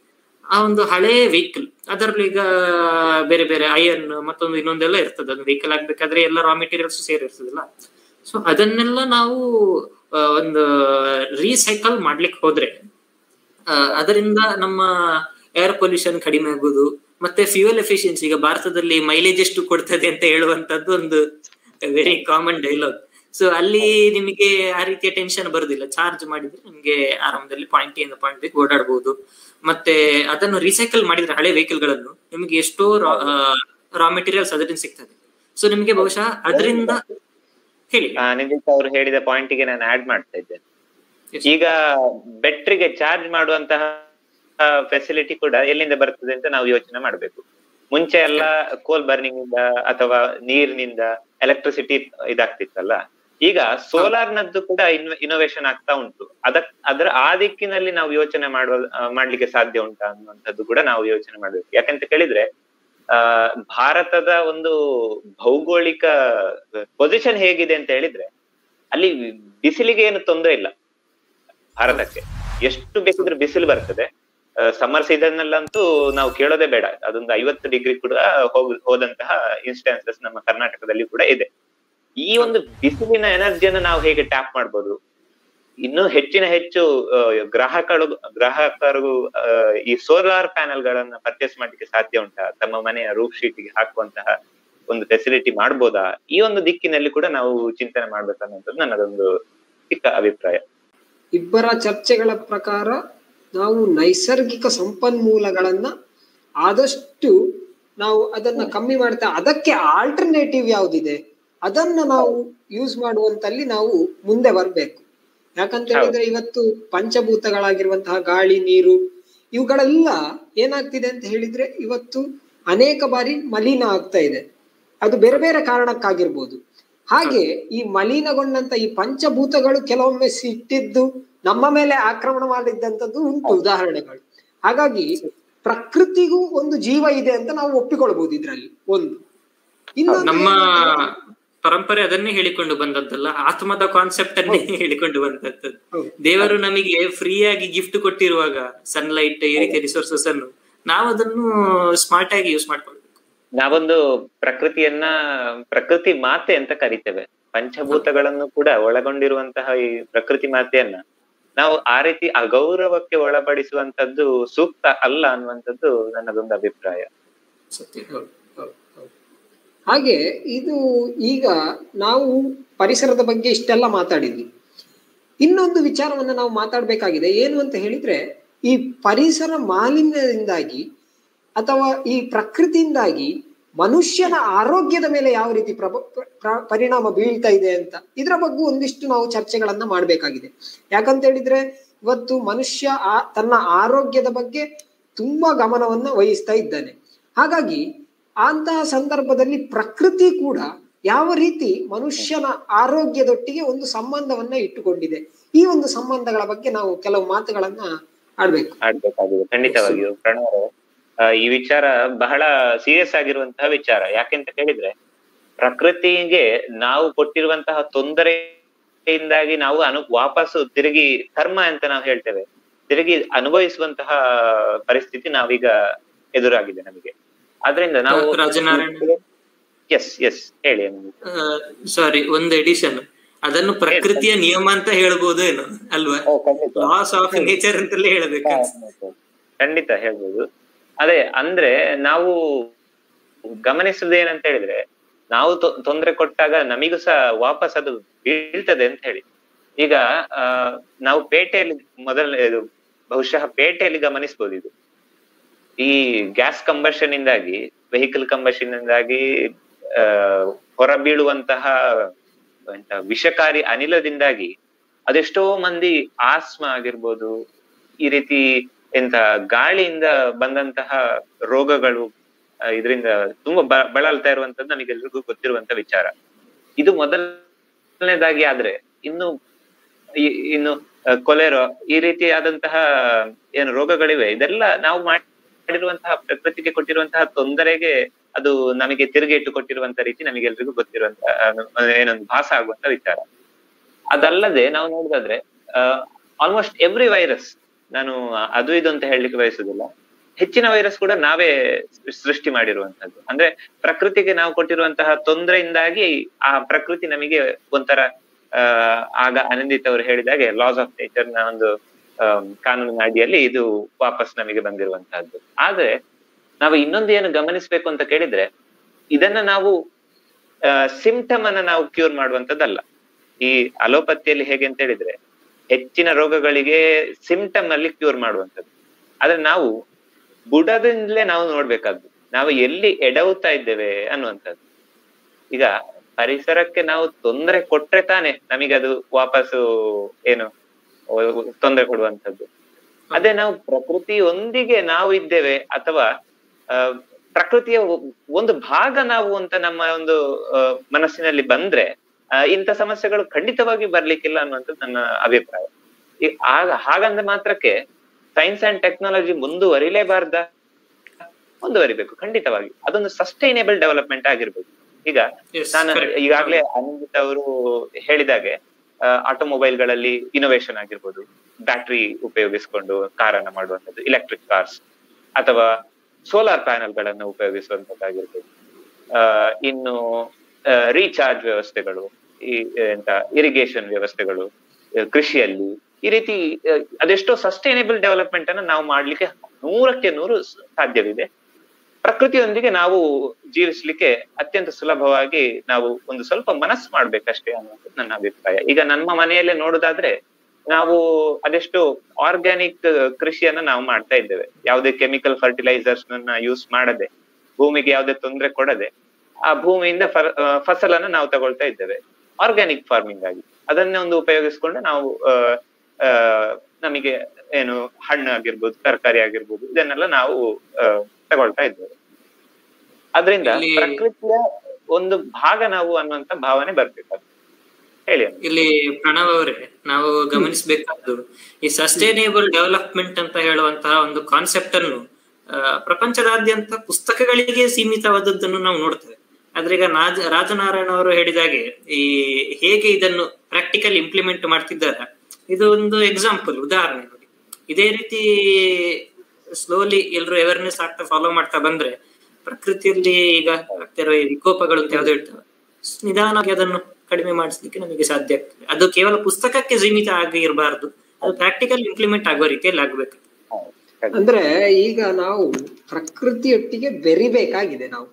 ಆ ಒಂದು ಹಳೆ ವೆಹಿಕಲ್ ಅದರಲ್ಲಿ ಈಗ ಬೇರೆ ಬೇರೆ ಐರನ್ ಮತ್ತೊಂದು ಇನ್ನೊಂದೆಲ್ಲ ಇರ್ತದೆ ಅದು ವೆಹಿಕಲ್ ಆಗ್ಬೇಕಾದ್ರೆ ಎಲ್ಲ ರಾ ಮೆಟೀರಿಯಲ್ಸ್ ಸೇರಿರ್ತದಲ್ಲ ಸೊ ಅದನ್ನೆಲ್ಲ ನಾವು ಆ, ಒಂದು ರೀಸೈಕಲ್ ಮಾಡ್ಲಿಕ್ಕೆ ಹೋದ್ರೆ ಆ, ಅದರಿಂದ ನಮ್ಮ ಏರ್ ಪೊಲ್ಯೂಷನ್ ಕಡಿಮೆ ಆಗುದು ಮತ್ತೆ ಫ್ಯೂಯಲ್ ಎಫಿಷಿಯನ್ಸಿ ಈಗ ಭಾರತದಲ್ಲಿ ಮೈಲೇಜ್ ಎಷ್ಟು ಕೊಡ್ತದೆ ಅಂತ ಹೇಳುವಂತದ್ದು ಒಂದು ವೆರಿ ಕಾಮನ್ ಡೈಲಾಗ್ ಸೊ ಅಲ್ಲಿ ನಿಮಗೆ ಆ ರೀತಿಯ ಟೆನ್ಷನ್ ಬರುದಿಲ್ಲ ಚಾರ್ಜ್ ಮಾಡಿದ್ರೆ ನಿಮಗೆ ಆರಾಮದಲ್ಲಿ ಪಾಯಿಂಟ್ ಇಂದ ಪಾಯಿಂಟ್ ಓಡಾಡಬಹುದು ಮತ್ತೆ ಅದನ್ನು ರೀಸೈಕಲ್ ಮಾಡಿದ್ರೆ ಹಳೆ ವೆಹಿಕಲ್ ಗಳನ್ನು ನಿಮಗೆ ಎಷ್ಟೋ ರಾ ಮೆಟೀರಿಯಲ್ಸ್ ಅದರಿಂದ ಸಿಗ್ತದೆ ಸೊ ನಿಮಗೆ ಬಹುಶಃ ಅದರಿಂದ ಹೇಳಿ ಆ, ನಿಂದಿತ್ ಅವರು ಹೇಳಿದ ಪಾಯಿಂಟ್ ಗೆ ನಾನು ಆಡ್ ಮಾಡ್ತಾ ಇದ್ದೇನೆ ಈಗ ಬೆಟ್ರಿಗೆ ಚಾರ್ಜ್ ಮಾಡುವಂತಹ ಫೆಸಿಲಿಟಿ ಕೂಡ ಎಲ್ಲಿಂದ ಬರ್ತದೆ ಅಂತ ನಾವು ಯೋಚನೆ ಮಾಡ್ಬೇಕು ಮುಂಚೆ ಎಲ್ಲ ಕೋಲ್ ಬರ್ನಿಂಗ್ ಇಂದ ಅಥವಾ ನೀರಿನಿಂದ ಎಲೆಕ್ಟ್ರಿಸಿಟಿ ಇದಾಗ್ತಿತ್ತಲ್ಲ ಈಗ ಸೋಲಾರ್ ನದ್ದು ಕೂಡ ಇನೋವೇಷನ್ ಆಗ್ತಾ ಉಂಟು ಅದಕ್ ಅದರ ಆ ದಿಕ್ಕಿನಲ್ಲಿ ನಾವು ಯೋಚನೆ ಮಾಡುವ ಆ, ಮಾಡ್ಲಿಕ್ಕೆ ಸಾಧ್ಯ ಉಂಟಾ ಅನ್ನುವಂಥದ್ದು ಕೂಡ ನಾವು ಯೋಚನೆ ಮಾಡ್ಬೇಕು ಯಾಕಂತ ಕೇಳಿದ್ರೆ ಆ ಭಾರತದ ಒಂದು ಭೌಗೋಳಿಕ ಪೊಸಿಷನ್ ಹೇಗಿದೆ ಅಂತ ಹೇಳಿದ್ರೆ ಅಲ್ಲಿ ಬಿಸಿಲಿಗೆ ಏನು ತೊಂದರೆ ಇಲ್ಲ ಭಾರತಕ್ಕೆ ಎಷ್ಟು ಬೇಕಿದ್ರೆ ಬಿಸಿಲು ಬರ್ತದೆ ಸಮ್ಮರ್ ಸೀಸನ್ ನಲ್ಲಂತೂ ನಾವು ಕೇಳೋದೇ ಬೇಡ ಅದೊಂದು ಐವತ್ತು ಡಿಗ್ರಿ ಕೂಡ ಹೋಗ್ ಹೋದಂತಹ ಇನ್ಸ್ಟೆನ್ಸಸ್ ನಮ್ಮ ಕರ್ನಾಟಕದಲ್ಲಿ ಕೂಡ ಇದೆ ಈ ಒಂದು ಬಿಸಿಲಿನ ಎನರ್ಜಿಯನ್ನು ನಾವು ಹೇಗೆ ಟ್ಯಾಪ್ ಮಾಡ್ಬೋದು ಇನ್ನು ಹೆಚ್ಚಿನ ಹೆಚ್ಚು ಆ, ಗ್ರಾಹಕರು ಗ್ರಾಹಕರು ಆ, ಈ ಸೋಲಾರ್ ಪ್ಯಾನೆಲ್ ಗಳನ್ನ ಪರ್ಚೇಸ್ ಮಾಡ್ಲಿಕ್ಕೆ ಸಾಧ್ಯ ಉಂಟಾ ತಮ್ಮ ಮನೆಯ ರೂಫ್ ಶೀಟ್ಗೆ ಹಾಕುವಂತಹ ಒಂದು ಫೆಸಿಲಿಟಿ ಮಾಡ್ಬೋದಾ ಈ ಒಂದು ದಿಕ್ಕಿನಲ್ಲಿ ಕೂಡ ನಾವು ಚಿಂತನೆ ಮಾಡ್ಬೇಕನ್ನೋದು ನನ್ನದೊಂದು ಚಿಕ್ಕ ಅಭಿಪ್ರಾಯ ಇಬ್ಬರ ಚರ್ಚೆಗಳ ಪ್ರಕಾರ ನಾವು ನೈಸರ್ಗಿಕ ಸಂಪನ್ಮೂಲಗಳನ್ನ ಆದಷ್ಟು ನಾವು ಅದನ್ನ ಕಮ್ಮಿ ಮಾಡ್ತಾ ಅದಕ್ಕೆ ಆಲ್ಟರ್ನೇಟಿವ್ ಯಾವ್ದಿದೆ ಅದನ್ನ ನಾವು ಯೂಸ್ ಮಾಡುವಂತಲ್ಲಿ ನಾವು ಮುಂದೆ ಬರ್ಬೇಕು ಯಾಕಂತ ಹೇಳಿದ್ರೆ ಇವತ್ತು ಪಂಚಭೂತಗಳಾಗಿರುವಂತಹ ಗಾಳಿ ನೀರು ಇವುಗಳೆಲ್ಲ ಏನಾಗ್ತಿದೆ ಅಂತ ಹೇಳಿದ್ರೆ ಇವತ್ತು ಅನೇಕ ಬಾರಿ ಮಲಿನ ಆಗ್ತಾ ಇದೆ ಅದು ಬೇರೆ ಬೇರೆ ಕಾರಣಕ್ಕಾಗಿರ್ಬೋದು ಹಾಗೆ ಈ ಮಲಿನಗೊಂಡಂತ ಈ ಪಂಚಭೂತಗಳು ಕೆಲವೊಮ್ಮೆ ಸಿಟ್ಟಿದ್ದು ನಮ್ಮ ಮೇಲೆ ಆಕ್ರಮಣ ಮಾಡಿದ್ದಂಥದ್ದು ಉಂಟು ಉದಾಹರಣೆಗಳು ಹಾಗಾಗಿ ಪ್ರಕೃತಿಗೂ ಒಂದು ಜೀವ ಇದೆ ಅಂತ ನಾವು ಒಪ್ಪಿಕೊಳ್ಬಹುದು ಇದ್ರಲ್ಲಿ ಒಂದು ಇನ್ನೊಂದು ನಮ್ಮ ಏನಂದ್ರೆ- ಪರಂಪರೆ ಅದನ್ನೇ ಹೇಳಿಕೊಂಡು ಬಂದದ್ದಲ್ಲ ಆತ್ಮದ ಕಾನ್ಸೆಪ್ಟ್ ಅನ್ನೇ ಹೇಳಿಕೊಂಡು ಬಂದದ್ದು ಹೌದು. ದೇವರು ನಮಗೆ ಫ್ರೀ ಆಗಿ ಗಿಫ್ಟ್ ಕೊಟ್ಟಿರುವಾಗ ಸನ್ಲೈಟ್ ಈ ರೀತಿಯ ರಿಸೋರ್ಸಸ್ ಅನ್ನು ನಾವು ಅದನ್ನು ಸ್ಮಾರ್ಟ್ ಆಗಿ ಯೂಸ್ ಮಾಡ್ಕೊಳ್ಬೇಕು ನಾವೊಂದು ಪ್ರಕೃತಿಯನ್ನ ಪ್ರಕೃತಿ ಮಾತೆ ಅಂತ ಕರಿತೇವೆ ಪಂಚಭೂತಗಳನ್ನು ಕೂಡ ಒಳಗೊಂಡಿರುವಂತಹ ಈ ಪ್ರಕೃತಿ ಮಾತೆಯನ್ನ ನಾವು ಆ ರೀತಿ ಅಗೌರವಕ್ಕೆ ಒಳಪಡಿಸುವಂತದ್ದು ಸೂಕ್ತ ಅಲ್ಲ ಅನ್ನುವಂಥದ್ದು ನನ್ನದೊಂದು ಅಭಿಪ್ರಾಯ ಸತ್ಯ ಹೌದು, ಹೌದು, ಹೌದು. ಹಾಗೆ ಇದು ಈಗ ನಾವು ಪರಿಸರದ ಬಗ್ಗೆ ಇಷ್ಟೆಲ್ಲ ಮಾತಾಡಿದ್ವಿ ಇನ್ನೊಂದು ವಿಚಾರವನ್ನ ನಾವು ಮಾತಾಡ್ಬೇಕಾಗಿದೆ ಏನು ಅಂತ ಹೇಳಿದ್ರೆ ಈ ಪರಿಸರ ಮಾಲಿನ್ಯದಿಂದಾಗಿ ಅಥವಾ ಈ ಪ್ರಕೃತಿಯಿಂದಾಗಿ ಮನುಷ್ಯನ ಆರೋಗ್ಯದ ಮೇಲೆ ಯಾವ ರೀತಿ ಪ್ರಭ ಪ್ರ- ಪರಿಣಾಮ ಬೀಳ್ತಾ ಇದೆ ಅಂತ ಇದರ ಬಗ್ಗೆ ಒಂದಿಷ್ಟು ನಾವು ಚರ್ಚೆಗಳನ್ನ ಮಾಡ್ಬೇಕಾಗಿದೆ ಯಾಕಂತ ಹೇಳಿದ್ರೆ ಇವತ್ತು ಮನುಷ್ಯ ಆ ತನ್ನ ಆರೋಗ್ಯದ ಬಗ್ಗೆ ತುಂಬಾ ಗಮನವನ್ನ ವಹಿಸ್ತಾ ಇದ್ದಾನೆ ಹಾಗಾಗಿ ಅಂತಹ ಸಂದರ್ಭದಲ್ಲಿ ಪ್ರಕೃತಿ ಕೂಡ ಯಾವ ರೀತಿ ಮನುಷ್ಯನ ಆರೋಗ್ಯದೊಟ್ಟಿಗೆ ಒಂದು ಸಂಬಂಧವನ್ನ ಇಟ್ಟುಕೊಂಡಿದೆ ಈ ಒಂದು ಸಂಬಂಧಗಳ ಬಗ್ಗೆ ನಾವು ಕೆಲವು ಮಾತುಗಳನ್ನ ಆಡ್ಬೇಕು ಆಡ್ಬೇಕಾಗಿದೆ ಖಂಡಿತವಾಗಿಯೂ ಪ್ರಣವ್ ಅವರೇ, ಆ, ಈ ವಿಚಾರ ಬಹಳ ಸೀರಿಯಸ್ ಆಗಿರುವಂತಹ ವಿಚಾರ ಯಾಕೆಂತ ಹೇಳಿದ್ರೆ ಪ್ರಕೃತಿಗೆ ನಾವು ಕೊಟ್ಟಿರುವಂತಹ ತೊಂದರೆಯಿಂದಾಗಿ ನಾವು ಅನು ವಾಪಸ್ಸು ತಿರುಗಿ ಕರ್ಮ ಅಂತ ನಾವು ಹೇಳ್ತೇವೆ ತಿರುಗಿ ಅನುಭವಿಸುವಂತಹ ಪರಿಸ್ಥಿತಿ ನಾವೀಗ ಎದುರಾಗಿದೆ ನಮಗೆ ಆದ್ರಿಂದ ನಾವು ರಾಜನಾರಾಯಣ ಎಸ್ ಎಸ್ ಹೇಳಿ ಅನುಮತಿ. ಸಾರಿ ಒಂದು ಎಡಿಷನ್ ಅದನ್ನು ಪ್ರಕೃತಿಯ ನಿಯಮ ಅಂತ ಹೇಳ್ಬೋದು ಏನು ಅಲ್ವಾ ಓ, ಖಂಡಿತ. ಲಾಸ್ ಆಫ್ ನೇಚರ್ ಅಂತಲೇ ಹೇಳ್ಬೇಕು ಖಂಡಿತ ಹೇಳ್ಬೋದು ಅದೇ ಅಂದ್ರೆ ನಾವು ಗಮನಿಸುವುದು ಏನಂತ ಹೇಳಿದ್ರೆ ನಾವು ತೊ- ತೊಂದ್ರೆ ಕೊಟ್ಟಾಗ ನಮಿಗೂ ಸಹ ವಾಪಸ್ ಅದು ಬೀಳ್ತದೆ ಅಂತ ಹೇಳಿ ಈಗ ಆ ನಾವು ಪೇಟೆಯಲ್ಲಿ ಮೊದಲ ಇದು ಬಹುಶಃ ಪೇಟೆಯಲ್ಲಿ ಗಮನಿಸಬಹುದು ಇದು ಈ ಗ್ಯಾಸ್ ಕಂಬಷನ್ ಇಂದಾಗಿ ವೆಹಿಕಲ್ ಕಂಬಷನ್ ಇಂದಾಗಿ ಆ ಹೊರ ಬೀಳುವಂತಹ ಎಂತ ವಿಷಕಾರಿ ಅನಿಲದಿಂದಾಗಿ ಅದೆಷ್ಟೋ ಮಂದಿ ಆಸ್ಮ ಆಗಿರ್ಬೋದು ಈ ರೀತಿ ಎಂತ ಗಾಳಿಯಿಂದ ಬಂದಂತಹ ರೋಗಗಳು ಇದರಿಂದ ತುಂಬಾ ಬ- ಬಳಲ್ತಾ ಇರುವಂತದ್ದು ನಮಗೆಲ್ರಿಗೂ ಗೊತ್ತಿರುವಂತ ವಿಚಾರ ಇದು ಮೊದಲನೇದಾಗಿ ಆದ್ರೆ ಇನ್ನು ಈ- ಇನ್ನು ಕೊಲೆರೋ ಈ ರೀತಿಯಾದಂತಹ ಏನು ರೋಗಗಳಿವೆ ಇದೆಲ್ಲ ನಾವು ಮಾಡಿರುವಂತಹ ಪ್ರಕೃತಿಗೆ ಕೊಟ್ಟಿರುವಂತಹ ತೊಂದರೆಗೆ ಅದು ನಮಗೆ ತಿರುಗಿ ಇಟ್ಟು ಕೊಟ್ಟಿರುವಂತ ರೀತಿ ನಮಗೆಲ್ರಿಗೂ ಗೊತ್ತಿರುವಂತ ಏನೊಂದು ಭಾಸ ಆಗುವಂತ ವಿಚಾರ ಅದಲ್ಲದೆ ನಾವು ನೋಡುದಾದ್ರೆ ಆಲ್ಮೋಸ್ಟ್ ಎವ್ರಿ ವೈರಸ್ ನಾನು ಅದು ಇದು ಅಂತ ಹೇಳಲಿಕ್ಕೆ ಬಯಸುದಿಲ್ಲ ಹೆಚ್ಚಿನ ವೈರಸ್ ಕೂಡ ನಾವೇ ಸೃಷ್ಟಿ ಮಾಡಿರುವಂತದ್ದು ಅಂದ್ರೆ ಪ್ರಕೃತಿಗೆ ನಾವು ಕೊಟ್ಟಿರುವಂತಹ ತೊಂದರೆಯಿಂದಾಗಿ ಆ ಪ್ರಕೃತಿ ನಮಗೆ ಒಂಥರ ಆ ಆಗ ಆನಂದಿತ್ ಅವರು ಹೇಳಿದಾಗೆ ಲಾಸ್ ಆಫ್ ನೇಚರ್ ನ ಒಂದು ಆಮ್, ಕಾನೂನಿನ ಅಡಿಯಲ್ಲಿ ಇದು ವಾಪಸ್ ನಮಗೆ ಬಂದಿರುವಂತಹದ್ದು ಆದ್ರೆ ನಾವು ಇನ್ನೊಂದು ಏನು ಗಮನಿಸ್ಬೇಕು ಅಂತ ಕೇಳಿದ್ರೆ ಇದನ್ನ ನಾವು ಸಿಂಪ್ಟಮ್ ಅನ್ನ ನಾವು ಕ್ಯೂರ್ ಮಾಡುವಂತದ್ದಲ್ಲ ಈ ಅಲೋಪತಿಯಲ್ಲಿ ಹೇಗೆ ಅಂತ ಹೇಳಿದ್ರೆ ಹೆಚ್ಚಿನ ರೋಗಗಳಿಗೆ ಸಿಂಪ್ಟಮ್ ಅಲ್ಲಿ ಕ್ಯೂರ್ ಮಾಡುವಂಥದ್ದು ಆದ್ರೆ ನಾವು ಬುಡದಿಂದಲೇ ನಾವು ನೋಡ್ಬೇಕಾದ್ದು ನಾವು ಎಲ್ಲಿ ಎಡವುತ್ತಾ ಇದ್ದೇವೆ ಅನ್ನುವಂಥದ್ದು ಈಗ ಪರಿಸರಕ್ಕೆ ನಾವು ತೊಂದರೆ ಕೊಟ್ರೆ ತಾನೆ ನಮಗದು ವಾಪಸ್ಸು ಏನು ತೊಂದರೆ ಕೊಡುವಂಥದ್ದು ಅದೇ ನಾವು ಪ್ರಕೃತಿಯೊಂದಿಗೆ ನಾವು ಇದ್ದೇವೆ ಅಥವಾ ಆ, ಪ್ರಕೃತಿಯ ಒ- ಒಂದು ಭಾಗ ನಾವು ಅಂತ ನಮ್ಮ ಒಂದು ಆ, ಮನಸ್ಸಿನಲ್ಲಿ ಬಂದ್ರೆ ಆ, ಇಂಥ ಸಮಸ್ಯೆಗಳು ಖಂಡಿತವಾಗಿ ಬರ್ಲಿಕ್ಕಿಲ್ಲ ಅನ್ನುವಂಥದ್ದು ನನ್ನ ಅಭಿಪ್ರಾಯ ಈ ಆಗ ಹಾಗಂದ ಮಾತ್ರಕ್ಕೆ ಸೈನ್ಸ್ ಅಂಡ್ ಟೆಕ್ನಾಲಜಿ ಮುಂದುವರಿಲೇಬಾರ್ದ ಮುಂದುವರಿಬೇಕು ಖಂಡಿತವಾಗಿ ಅದೊಂದು ಸಸ್ಟೈನೇಬಲ್ ಡೆವಲಪ್ಮೆಂಟ್ ಆಗಿರ್ಬೇಕು ಈಗ Yes, ನಾನು correct. ಈಗಾಗಲೇ ಅನಂತ್ ಅವರು ಹೇಳಿದಾಗೆ ಆಟೋಮೊಬೈಲ್ ಗಳಲ್ಲಿ ಇನೋವೇಷನ್ ಆಗಿರ್ಬೋದು ಬ್ಯಾಟ್ರಿ ಉಪಯೋಗಿಸಿಕೊಂಡು ಕಾರನ್ನ ಮಾಡುವಂಥದ್ದು ಎಲೆಕ್ಟ್ರಿಕ್ ಕಾರ್ಸ್ ಅಥವಾ ಸೋಲಾರ್ ಪ್ಯಾನಲ್ ಗಳನ್ನ ಉಪಯೋಗಿಸುವಂತದ್ದಾಗಿರ್ಬೋದು ಆ, ಇನ್ನು ರೀಚಾರ್ಜ್ ವ್ಯವಸ್ಥೆಗಳು ಈ ಎಂತ ಇರಿಗೇಷನ್ ವ್ಯವಸ್ಥೆಗಳು ಆ, ಕೃಷಿಯಲ್ಲಿ ಈ ರೀತಿ ಆ, ಅದೆಷ್ಟೋ ಸಸ್ಟೈನೇಬಲ್ ಡೆವಲಪ್ಮೆಂಟ್ ಅನ್ನ ನಾವು ಮಾಡ್ಲಿಕ್ಕೆ ನೂರಕ್ಕೆ ನೂರು ಸಾಧ್ಯವಿದೆ ಪ್ರಕೃತಿಯೊಂದಿಗೆ ನಾವು ಜೀವಿಸ್ಲಿಕ್ಕೆ ಅತ್ಯಂತ ಸುಲಭವಾಗಿ ನಾವು ಒಂದು ಸ್ವಲ್ಪ ಮನಸ್ಸು ಮಾಡ್ಬೇಕಷ್ಟೇ ಅನ್ನೋದು ನನ್ನ ಅಭಿಪ್ರಾಯ ಈಗ ನಮ್ಮ ಮನೆಯಲ್ಲೇ ನೋಡುದಾದ್ರೆ ನಾವು ಅದೆಷ್ಟು ಆರ್ಗ್ಯಾನಿಕ್ ಕೃಷಿಯನ್ನ ನಾವು ಮಾಡ್ತಾ ಇದ್ದೇವೆ ಯಾವುದೇ ಕೆಮಿಕಲ್ ಫರ್ಟಿಲೈಸರ್ಸ್ ನನ್ನ ಯೂಸ್ ಮಾಡದೆ ಭೂಮಿಗೆ ಯಾವುದೇ ತೊಂದರೆ ಕೊಡದೆ ಆ ಭೂಮಿಯಿಂದ ಫ- ಆ, ಫಸಲನ್ನ ನಾವು ತಗೊಳ್ತಾ ಇದ್ದೇವೆ ಆರ್ಗ್ಯಾನಿಕ್ ಫಾರ್ಮಿಂಗ್ ಆಗಿ ಅದನ್ನೇ ಒಂದು ಉಪಯೋಗಿಸ್ಕೊಂಡು ನಾವು ಆ, ಆ, ನಮಗೆ ಏನು ಹಣ್ಣು ಆಗಿರ್ಬೋದು ತರಕಾರಿ ಆಗಿರ್ಬೋದು ಇದನ್ನೆಲ್ಲ ನಾವು ಆ, ತಗೊಳ್ತಾ ಇದ್ದೇವೆ ಅದರಿಂದ ಇಲ್ಲಿ- ಪ್ರಕೃತಿಯ ಒಂದು ಭಾಗ ನಾವು ಅನ್ನುವಂತ ಭಾವನೆ ಬರ್ಬೇಕು ಹೇಳಿ ಅಮ್ಮ. ಇಲ್ಲಿ ಪ್ರಣವ್ ಅವರೇ ನಾವು ಗಮನಿಸಬೇಕಾದ್ದು ಈ ಸಸ್ಟೈನೇಬಲ್ ಡೆವಲಪ್ಮೆಂಟ್ ಅಂತ ಹೇಳುವಂತಹ ಒಂದು ಕಾನ್ಸೆಪ್ಟ್ ಅನ್ನು ಆ, ಪ್ರಪಂಚದಾದ್ಯಂತ ಪುಸ್ತಕಗಳಿಗೆ ಸೀಮಿತವಾದದ್ದನ್ನು ನಾವು ನೋಡ್ತೇವೆ ಆದ್ರೆ ಈಗ ನಾಜ ರಾಜನಾರಾಯಣ ಅವರು ಹೇಳಿದಾಗೆ ಈ ಹೇಗೆ ಇದನ್ನು ಪ್ರಾಕ್ಟಿಕಲ್ ಇಂಪ್ಲಿಮೆಂಟ್ ಮಾಡ್ತಿದ್ದಾರೆ ಇದು ಒಂದು ಎಕ್ಸಾಂಪಲ್ ಉದಾಹರಣೆ ನೋಡಿ ಇದೇ ರೀತಿ ಸ್ಲೋಲಿ ಎಲ್ಲರೂ ಅವೇರ್ನೆಸ್ ಆಗ್ತಾ ಫಾಲೋ ಮಾಡ್ತಾ ಬಂದ್ರೆ ಪ್ರಕೃತಿಯಲ್ಲಿ ಈಗ ಆಗ್ತಿರೋ ಈ ವಿಕೋಪಗಳು ಅಂತ ಯಾವ್ದು ಹೇಳ್ತವೆ ನಿಧಾನವಾಗಿ ಅದನ್ನು ಕಡಿಮೆ ಮಾಡಿಸ್ಲಿಕ್ಕೆ ನಮಗೆ ಸಾಧ್ಯ ಆಗ್ತದೆ ಅದು ಕೇವಲ ಪುಸ್ತಕಕ್ಕೆ ಸೀಮಿತ ಆಗಿ ಇರಬಾರ್ದು ಅದು ಪ್ರಾಕ್ಟಿಕಲ್ ಇಂಪ್ಲಿಮೆಂಟ್ ಆಗುವ ರೀತಿಯಲ್ಲಿ ಆಗ್ಬೇಕು ಹೌದು, ಖಂಡಿತ. ಅಂದ್ರೆ ಈಗ ನಾವು ಪ್ರಕೃತಿಯೊಟ್ಟಿಗೆ ಬೆರಿಬೇಕಾಗಿದೆ ನಾವು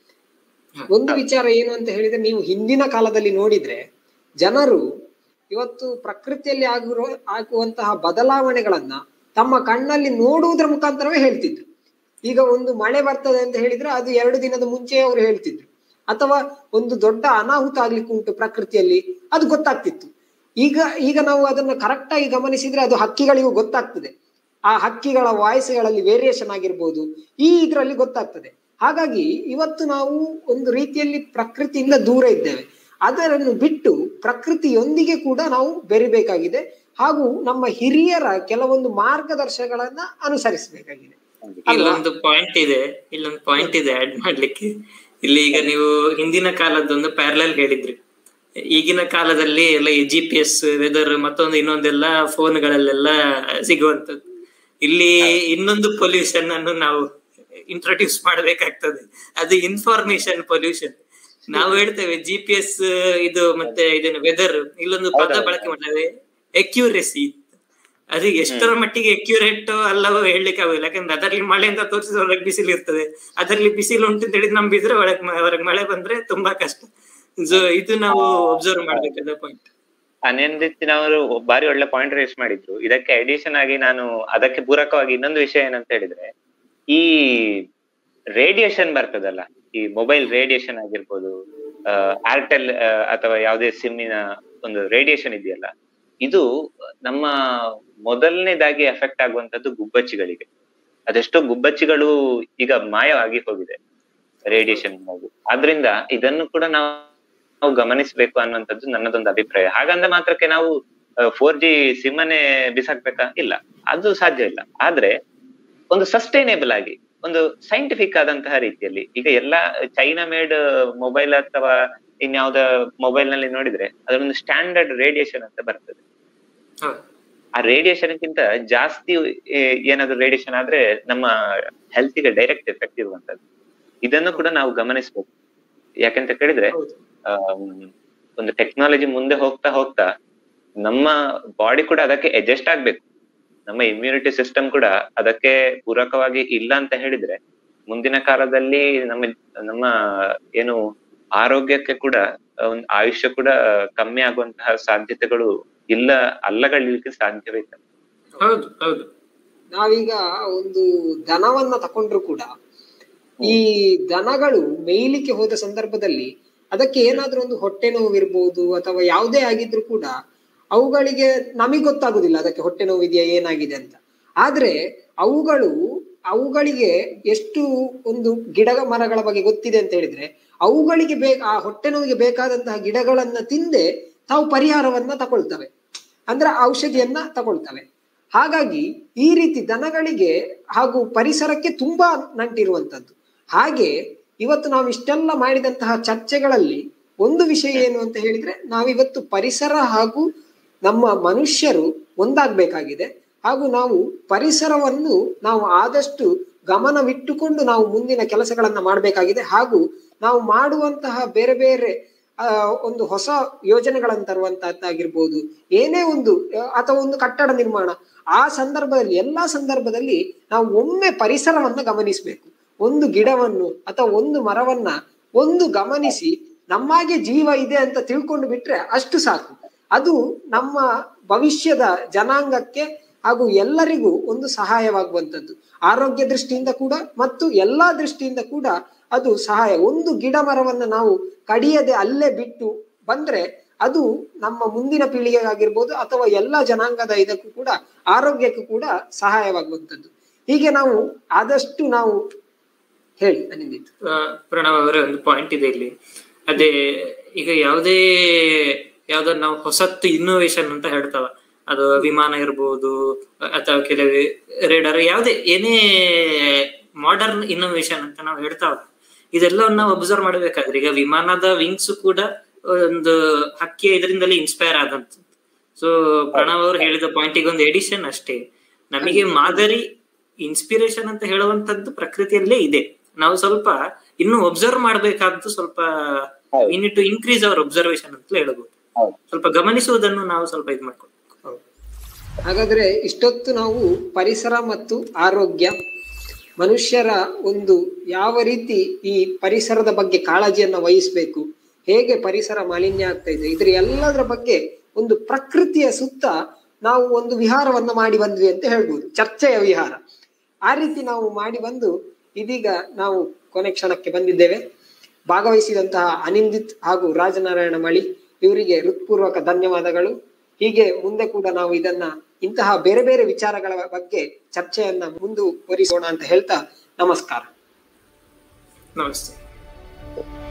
ಒಂದು ವಿಚಾರ ಏನು ಅಂತ ಹೇಳಿದ್ರೆ ನೀವು ಹಿಂದಿನ ಕಾಲದಲ್ಲಿ ನೋಡಿದ್ರೆ ಜನರು ಇವತ್ತು ಪ್ರಕೃತಿಯಲ್ಲಿ ಆಗಿರುವ ಆಗುವಂತಹ ಬದಲಾವಣೆಗಳನ್ನ ತಮ್ಮ ಕಣ್ಣಲ್ಲಿ ನೋಡುವುದರ ಮುಖಾಂತರವೇ ಹೇಳ್ತಿದ್ರು ಈಗ ಒಂದು ಮಳೆ ಬರ್ತದೆ ಅಂತ ಹೇಳಿದ್ರೆ ಅದು ಎರಡು ದಿನದ ಮುಂಚೆ ಅವರು ಹೇಳ್ತಿದ್ರು ಅಥವಾ ಒಂದು ದೊಡ್ಡ ಅನಾಹುತ ಆಗ್ಲಿಕ್ಕೆ ಉಂಟು ಪ್ರಕೃತಿಯಲ್ಲಿ ಅದು ಗೊತ್ತಾಗ್ತಿತ್ತು ಈಗ ಈಗ ನಾವು ಅದನ್ನ ಕರೆಕ್ಟ್ ಆಗಿ ಗಮನಿಸಿದ್ರೆ ಅದು ಹಕ್ಕಿಗಳಿಗೂ ಗೊತ್ತಾಗ್ತದೆ ಆ ಹಕ್ಕಿಗಳ ವಾಯ್ಸ್ಗಳಲ್ಲಿ ವೇರಿಯೇಷನ್ ಆಗಿರ್ಬೋದು ಈ ಇದರಲ್ಲಿ ಗೊತ್ತಾಗ್ತದೆ ಹಾಗಾಗಿ ಇವತ್ತು ನಾವು ಒಂದು ರೀತಿಯಲ್ಲಿ ಪ್ರಕೃತಿಯಿಂದ ದೂರ ಇದ್ದೇವೆ ಅದರನ್ನು ಬಿಟ್ಟು ಪ್ರಕೃತಿಯೊಂದಿಗೆ ಕೂಡ ನಾವು ಬೆರಿಬೇಕಾಗಿದೆ ಹಾಗೂ ನಮ್ಮ ಹಿರಿಯರ ಕೆಲವೊಂದು ಮಾರ್ಗದರ್ಶನಗಳನ್ನ ಅನುಸರಿಸಬೇಕಾಗಿದೆ ಅಲ್ವಾ? ಇಲ್ಲೊಂದು ಪಾಯಿಂಟ್ ಇದೆ ಇಲ್ಲೊಂದು ಪಾಯಿಂಟ್ ಇದೆ ಆಡ್ ಮಾಡ್ಲಿಕ್ಕೆ ಇಲ್ಲಿ ಈಗ ನೀವು ಹಿಂದಿನ ಕಾಲದೊಂದು ಪ್ಯಾರಲಲ್ ಹೇಳಿದ್ರಿ ಈಗಿನ ಕಾಲದಲ್ಲಿ ಎಲ್ಲ ಈ ಜಿ ಪಿ ಎಸ್ ವೆದರ್ ಮತ್ತೊಂದು ಇನ್ನೊಂದೆಲ್ಲ ಫೋನ್ಗಳಲ್ಲೆಲ್ಲ ಸಿಗುವಂತದ್ದು ಇಲ್ಲಿ ಇನ್ನೊಂದು ಪೊಲ್ಯೂಷನ್ ಅನ್ನು ನಾವು ಇಂಟ್ರೊಡ್ಯೂಸ್ ಮಾಡ್ಬೇಕಾಗ್ತದೆ ಅದು ಇನ್ಫಾರ್ಮೇಶನ್ ಪೊಲ್ಯೂಷನ್ ನಾವು ಹೇಳ್ತೇವೆ ಜಿ ಪಿ ಎಸ್ ಇದು ಮತ್ತೆ ಇದೇನು ವೆದರ್ ಇಲ್ಲೊಂದು ಪದ ಹೌದೌದು. ಬಳಕೆ ಮಾಡ್ತೇವೆ ಎಕ್ಯೂರೆಸಿ ಅದು ಎಷ್ಟರ ಮಟ್ಟಿಗೆ ಎಕ್ಯುರೇಟ್ ಅಲ್ಲವೋ ಹೇಳಲಿಕ್ಕೆ ಆಗುದಿಲ್ಲ ಯಾಕಂದ್ರೆ ಅದರಲ್ಲಿ ಮಳೆ ಅಂತ ತೋರಿಸಿದ್ರೆ ಹೊರಗೆ ಬಿಸಿಲು ಇರ್ತದೆ ಅದರಲ್ಲಿ ಬಿಸಿಲು ಉಂಟು ಅಂತ ಹೇಳಿದ್ ನಂಬಿದ್ರೆ ಒಳಗೆ ಹೊರಗೆ ಮಳೆ ಬಂದ್ರೆ ತುಂಬಾ ಕಷ್ಟ ಸೊ ಇದು ನಾವು ಒಬ್ಸರ್ವ್ ಮಾಡ್ಬೇಕಾದ ಪಾಯಿಂಟ್ ಅನಿಂದಿತ್ತಿನವರು ಬಾರಿ ಒಳ್ಳೆ ಪಾಯಿಂಟ್ ರೇಸ್ ಮಾಡಿದ್ರು ಇದಕ್ಕೆ ಅಡಿಷನ್ ಆಗಿ ನಾನು ಅದಕ್ಕೆ ಪೂರಕವಾಗಿ ಇನ್ನೊಂದು ವಿಷಯ ಏನಂತ ಹೇಳಿದ್ರೆ ಈ ರೇಡಿಯೇಷನ್ ಬರ್ತದಲ್ಲ ಈ ಮೊಬೈಲ್ ರೇಡಿಯೇಷನ್ ಆಗಿರ್ಬೋದು ಏರ್ಟೆಲ್ ಅಥವಾ ಯಾವುದೇ ಸಿಮ್ಮಿನ ಒಂದು ರೇಡಿಯೇಷನ್ ಇದೆಯಲ್ಲ ಇದು ನಮ್ಮ ಮೊದಲನೇದಾಗಿ ಎಫೆಕ್ಟ್ ಆಗುವಂತದ್ದು ಗುಬ್ಬಚ್ಚಿಗಳಿಗೆ ಅದೆಷ್ಟೋ ಗುಬ್ಬಚ್ಚಿಗಳು ಈಗ ಮಾಯವಾಗಿ ಹೋಗಿದೆ ರೇಡಿಯೇಷನ್ ಆದ್ರಿಂದ ಇದನ್ನು ಕೂಡ ನಾವು ನಾವು ಗಮನಿಸಬೇಕು ಅನ್ನುವಂಥದ್ದು ನನ್ನದೊಂದು ಅಭಿಪ್ರಾಯ ಹಾಗಂದ ಮಾತ್ರಕ್ಕೆ ನಾವು ಫೋರ್ ಜಿ ಸಿಮ್ ಅನ್ನೇ ಬಿಸಾಕ್ಬೇಕಾ ಇಲ್ಲ ಅದು ಸಾಧ್ಯ ಇಲ್ಲ ಆದ್ರೆ ಒಂದು ಸಸ್ಟೈನೇಬಲ್ ಆಗಿ ಒಂದು ಸೈಂಟಿಫಿಕ್ ಆದಂತಹ ರೀತಿಯಲ್ಲಿ ಈಗ ಎಲ್ಲ ಚೈನಾ ಮೇಡ್ ಮೊಬೈಲ್ ಅಥವಾ ಇನ್ಯಾವ್ದ ಮೊಬೈಲ್ ನಲ್ಲಿ ನೋಡಿದ್ರೆ ಅದರೊಂದು ಸ್ಟ್ಯಾಂಡರ್ಡ್ ರೇಡಿಯೇಷನ್ ಅಂತ ಬರ್ತದೆ ಆ ರೇಡಿಯೇಷನ್ ಗಿಂತ ಜಾಸ್ತಿ ಏ- ಏನಾದ್ರು ರೇಡಿಯೇಷನ್ ಆದ್ರೆ ನಮ್ಮ ಹೆಲ್ತ್ಗೆ ಡೈರೆಕ್ಟ್ ಎಫೆಕ್ಟ್ ಇರುವಂತದ್ದು ಇದನ್ನು ಕೂಡ ನಾವು ಗಮನಿಸ್ಬೇಕು ಯಾಕಂತ ಕೇಳಿದ್ರೆ ಹೌದು ಆಮ್, ಒಂದು ಟೆಕ್ನಾಲಜಿ ಮುಂದೆ ಹೋಗ್ತಾ ಹೋಗ್ತಾ ನಮ್ಮ ಬಾಡಿ ಕೂಡ ಅದಕ್ಕೆ ಅಡ್ಜಸ್ಟ್ ಆಗ್ಬೇಕು ನಮ್ಮ ಇಮ್ಯುನಿಟಿ ಸಿಸ್ಟಮ್ ಕೂಡ ಅದಕ್ಕೆ ಪೂರಕವಾಗಿ ಇಲ್ಲ ಅಂತ ಹೇಳಿದ್ರೆ ಮುಂದಿನ ಕಾಲದಲ್ಲಿ ನಮ್ಮ ನಮ್ಮ ಏನು ಆರೋಗ್ಯಕ್ಕೆ ಕೂಡ ಒಂದು ಆಯುಷ್ಯ ಕೂಡ ಕಮ್ಮಿ ಆಗುವಂತಹ ಸಾಧ್ಯತೆಗಳು ಇಲ್ಲ ಅಲ್ಲಗಳಿಲಿಕ್ಕೆ ಸಾಧ್ಯವಿಲ್ಲ ಹೌದು ಹೌದು ನಾವೀಗ ಒಂದು ದನವನ್ನ ತಕೊಂಡ್ರು ಕೂಡ ಈ ದನಗಳು ಮೇಯ್ಲಿಕ್ಕೆ ಹೋದ ಸಂದರ್ಭದಲ್ಲಿ ಅದಕ್ಕೆ ಏನಾದ್ರೂ ಒಂದು ಹೊಟ್ಟೆ ನೋವು ಇರ್ಬೋದು ಅಥವಾ ಯಾವುದೇ ಆಗಿದ್ರು ಕೂಡ ಅವುಗಳಿಗೆ ನಮಗೆ ಗೊತ್ತಾಗುದಿಲ್ಲ ಅದಕ್ಕೆ ಹೊಟ್ಟೆ ನೋವು ಇದೆಯಾ ಏನಾಗಿದೆ ಅಂತ ಆದ್ರೆ ಅವುಗಳು ಅವುಗಳಿಗೆ ಎಷ್ಟು ಒಂದು ಗಿಡ ಮರಗಳ ಬಗ್ಗೆ ಗೊತ್ತಿದೆ ಅಂತ ಹೇಳಿದ್ರೆ ಅವುಗಳಿಗೆ ಬೇಕ ಆ ಹೊಟ್ಟೆ ನೋವಿಗೆ ಬೇಕಾದಂತಹ ಗಿಡಗಳನ್ನ ತಿಂದೆ ತಾವು ಪರಿಹಾರವನ್ನ ತಗೊಳ್ತವೆ ಅಂದ್ರೆ ಔಷಧಿಯನ್ನ ತಗೊಳ್ತವೆ ಹಾಗಾಗಿ ಈ ರೀತಿ ದನಗಳಿಗೆ ಹಾಗೂ ಪರಿಸರಕ್ಕೆ ತುಂಬಾ ನಂಟಿರುವಂತದ್ದು ಹಾಗೆ ಇವತ್ತು ನಾವು ಇಷ್ಟೆಲ್ಲ ಮಾಡಿದಂತಹ ಚರ್ಚೆಗಳಲ್ಲಿ ಒಂದು ವಿಷಯ ಏನು ಅಂತ ಹೇಳಿದ್ರೆ ನಾವಿವತ್ತು ಪರಿಸರ ಹಾಗೂ ನಮ್ಮ ಮನುಷ್ಯರು ಒಂದಾಗ್ಬೇಕಾಗಿದೆ ಹಾಗೂ ನಾವು ಪರಿಸರವನ್ನು ನಾವು ಆದಷ್ಟು ಗಮನವಿಟ್ಟುಕೊಂಡು ನಾವು ಮುಂದಿನ ಕೆಲಸಗಳನ್ನ ಮಾಡಬೇಕಾಗಿದೆ ಹಾಗೂ ನಾವು ಮಾಡುವಂತಹ ಬೇರೆ ಬೇರೆ ಆ, ಒಂದು ಹೊಸ ಯೋಜನೆಗಳನ್ನು ತರುವಂತಹದ್ದಾಗಿರ್ಬೋದು ಏನೇ ಒಂದು ಆ, ಅಥವಾ ಒಂದು ಕಟ್ಟಡ ನಿರ್ಮಾಣ ಆ ಸಂದರ್ಭದಲ್ಲಿ ಎಲ್ಲಾ ಸಂದರ್ಭದಲ್ಲಿ ನಾವು ಒಮ್ಮೆ ಪರಿಸರವನ್ನ ಗಮನಿಸಬೇಕು ಒಂದು ಗಿಡವನ್ನು ಅಥವಾ ಒಂದು ಮರವನ್ನ ಒಂದು ಗಮನಿಸಿ ನಮ್ಮಾಗೆ ಜೀವ ಇದೆ ಅಂತ ತಿಳ್ಕೊಂಡು ಬಿಟ್ರೆ ಅಷ್ಟು ಸಾಕು ಅದು ನಮ್ಮ ಭವಿಷ್ಯದ ಜನಾಂಗಕ್ಕೆ ಹಾಗೂ ಎಲ್ಲರಿಗೂ ಒಂದು ಸಹಾಯವಾಗುವಂಥದ್ದು ಆರೋಗ್ಯ ದೃಷ್ಟಿಯಿಂದ ಕೂಡ ಮತ್ತು ಎಲ್ಲಾ ದೃಷ್ಟಿಯಿಂದ ಕೂಡ ಅದು ಸಹಾಯ ಒಂದು ಗಿಡ ಮರವನ್ನ ನಾವು ಕಡಿಯದೆ ಅಲ್ಲೇ ಬಿಟ್ಟು ಬಂದ್ರೆ ಅದು ನಮ್ಮ ಮುಂದಿನ ಪೀಳಿಗೆಗಾಗಿರ್ಬೋದು ಅಥವಾ ಎಲ್ಲಾ ಜನಾಂಗದ ಇದಕ್ಕೂ ಕೂಡ ಆರೋಗ್ಯಕ್ಕೂ ಕೂಡ ಸಹಾಯವಾಗುವಂಥದ್ದು ಹೀಗೆ ನಾವು ಆದಷ್ಟು ನಾವು ಹೇಳಿ ಅನಿಂದಿತ್ತು ಆ, ಪ್ರಣವ್ ಅವರ ಒಂದು ಪಾಯಿಂಟ್ ಇದೆ ಇಲ್ಲಿ ಅದೇ ಈಗ ಯಾವುದೇ ಯಾವ್ದೋ ನಾವು ಹೊಸತ್ತು ಇನ್ನೋವೇಶನ್ ಅಂತ ಹೇಳ್ತಾವ ಅದು ವಿಮಾನ ಇರ್ಬೋದು ಅಥವಾ ಕೆಲವೇ ರೇಡರ್ ಯಾವುದೇ ಏನೇ ಮಾಡರ್ನ್ ಇನ್ನೋವೇಶನ್ ಅಂತ ನಾವು ಹೇಳ್ತಾವ ಇದೆಲ್ಲವನ್ನು ನಾವು ಅಬ್ಸರ್ವ್ ಮಾಡ್ಬೇಕಾದ್ರೆ ಈಗ ವಿಮಾನದ ವಿಂಗ್ಸ್ ಕೂಡ ಒಂದು ಹಕ್ಕಿಯ ಇದರಿಂದಲೇ ಇನ್ಸ್ಪೈರ್ ಆದಂತ ಸೊ ಪ್ರಣವ್ ಅವರು ಹೇಳಿದ ಪಾಯಿಂಟಿಗೆ ಒಂದು ಎಡಿಷನ್ ಅಷ್ಟೇ ನಮಗೆ ಮಾದರಿ ಇನ್ಸ್ಪಿರೇಷನ್ ಅಂತ ಹೇಳುವಂತದ್ದು ಪ್ರಕೃತಿಯಲ್ಲೇ ಇದೆ ನಾವು ಸ್ವಲ್ಪ ಇನ್ನು ಒಬ್ಸರ್ವ್ ಮಾಡ್ಬೇಕಾದ್ದು ಸ್ವಲ್ಪ ಹೌದು. We to increase our observation ಅಂತ ಹೇಳ್ಬೋದು ಹೌದು. ಸ್ವಲ್ಪ ಗಮನಿಸುವುದನ್ನು ನಾವು ಸ್ವಲ್ಪ ಇದು ಮಾಡ್ಕೊಂಡು ಹಾಗಾದ್ರೆ ಇಷ್ಟೊತ್ತು ನಾವು ಪರಿಸರ ಮತ್ತು ಆರೋಗ್ಯ ಮನುಷ್ಯರ ಒಂದು ಯಾವ ರೀತಿ ಈ ಪರಿಸರದ ಬಗ್ಗೆ ಕಾಳಜಿಯನ್ನ ವಹಿಸ್ಬೇಕು ಹೇಗೆ ಪರಿಸರ ಮಾಲಿನ್ಯ ಆಗ್ತಾ ಇದೆ ಇದ್ರ ಎಲ್ಲದರ ಬಗ್ಗೆ ಒಂದು ಪ್ರಕೃತಿಯ ಸುತ್ತ ನಾವು ಒಂದು ವಿಹಾರವನ್ನ ಮಾಡಿ ಬಂದ್ವಿ ಅಂತ ಹೇಳ್ಬೋದು ಚರ್ಚೆಯ ವಿಹಾರ ಆ ರೀತಿ ನಾವು ಮಾಡಿ ಬಂದು ಇದೀಗ ನಾವು ಕೊನೆ ಕ್ಷಣಕ್ಕೆ ಬಂದಿದ್ದೇವೆ ಭಾಗವಹಿಸಿದಂತಹ ಅನಿಂದಿತ್ ಹಾಗೂ ರಾಜನಾರಾಯಣ ಮಳಿ ಇವರಿಗೆ ಹೃತ್ಪೂರ್ವಕ ಧನ್ಯವಾದಗಳು ಹೀಗೆ ಮುಂದೆ ಕೂಡ ನಾವು ಇದನ್ನ ಇಂತಹ ಬೇರೆ ಬೇರೆ ವಿಚಾರಗಳ ಬಗ್ಗೆ ಚರ್ಚೆಯನ್ನ ಮುಂದುವರಿಸೋಣ ಅಂತ ಹೇಳ್ತಾ ನಮಸ್ಕಾರ ನಮಸ್ತೆ